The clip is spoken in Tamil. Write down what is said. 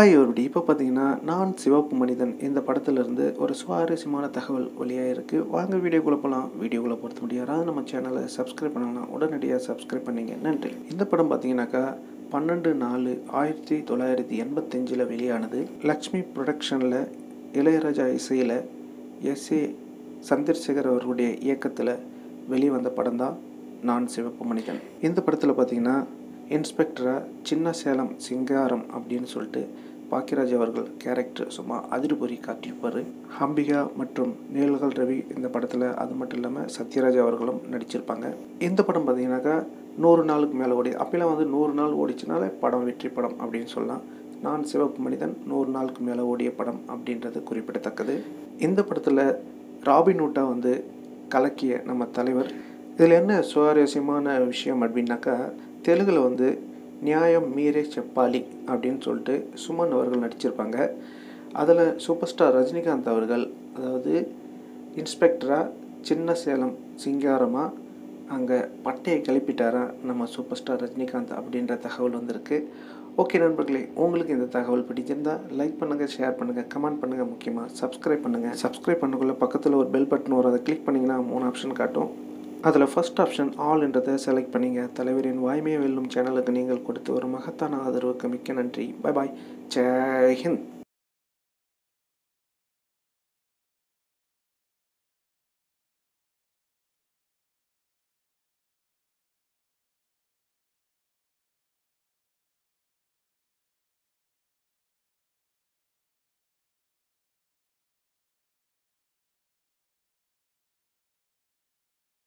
ஹாய் ஒருபடி இப்போ பார்த்தீங்கன்னா நான் சிவப்பு மனிதன் இந்த படத்துலேருந்து ஒரு சுவாரஸ்யமான தகவல் வெளியாக இருக்குது வாங்க வீடியோக்குள்ளே போகலாம் வீடியோக்குள்ளே பொறுத்த முடியாது நம்ம சேனலை சப்ஸ்கிரைப் பண்ணலாம் உடனடியாக சப்ஸ்கிரைப் பண்ணிங்க நன்றி இந்த படம் பார்த்தீங்கன்னாக்கா பன்னெண்டு நாலு ஆயிரத்தி தொள்ளாயிரத்தி எண்பத்தஞ்சில் வெளியானது லக்ஷ்மி ப்ரொடக்ஷனில் இளையராஜா இசையில் எஸ் ஏ சந்திரசேகர் அவர்களுடைய இயக்கத்தில் வெளிவந்த படம் தான் நான் சிவப்பு மனிதன் இந்த படத்தில் பார்த்தீங்கன்னா இன்ஸ்பெக்டராக சின்ன சேலம் சிங்காரம் அப்படின்னு சொல்லிட்டு பாக்கியராஜ் அவர்கள் கேரக்டர் சும்மா அதிர்பொறி காட்டியிருப்பார் ஹம்பிகா மற்றும் நீலகல் ரவி இந்த படத்தில் அது மட்டும் இல்லாமல் சத்யராஜ் அவர்களும் நடிச்சிருப்பாங்க இந்த படம் பார்த்தீங்கன்னாக்கா நூறு நாளுக்கு மேலே ஓடி அப்போலாம் வந்து நூறு நாள் ஓடிச்சுனாலே படம் வெற்றி படம் அப்படின்னு சொல்லலாம் நான் சிவப்பு மனிதன் நூறு நாளுக்கு மேலே ஓடிய படம் அப்படின்றது குறிப்பிடத்தக்கது இந்த படத்தில் ராபின்ஹுட்டா வந்து கலக்கிய நம்ம தலைவர் இதில் என்ன சுவாரஸ்யமான விஷயம் அப்படின்னாக்கா தெலுங்கில் வந்து நியாயம் மீரே செப்பாலி அப்படின்னு சொல்லிட்டு சுமன் அவர்கள் நடிச்சிருப்பாங்க அதில் சூப்பர் ஸ்டார் ரஜினிகாந்த் அவர்கள் அதாவது இன்ஸ்பெக்டராக சின்ன சேலம் சிங்காரமாக அங்கே பட்டையை கிளப்பிட்டாரா நம்ம சூப்பர் ஸ்டார் ரஜினிகாந்த் அப்படின்ற தகவல் வந்திருக்கு ஓகே நண்பர்களே உங்களுக்கு இந்த தகவல் பிடிச்சிருந்தா லைக் பண்ணுங்கள் ஷேர் பண்ணுங்கள் கமெண்ட் பண்ணுங்கள் முக்கியமாக சப்ஸ்கிரைப் பண்ணுங்கள் சப்ஸ்கிரைப் பண்ணக்குள்ள பக்கத்தில் ஒரு பெல் பட்டன் வரும் அதை கிளிக் பண்ணிங்கன்னா மூணு ஆப்ஷன் காட்டும் அதில் ஃபஸ்ட் ஆப்ஷன் ஆல்ன்றதை செலக்ட் பண்ணிங்க தலைவரின் வாய்மையை வெல்லும் சேனலுக்கு நீங்கள் கொடுத்து ஒரு மகத்தான ஆதரவுக்கு மிக்க நன்றி பை பாய் ஜெய் ஹிந்த்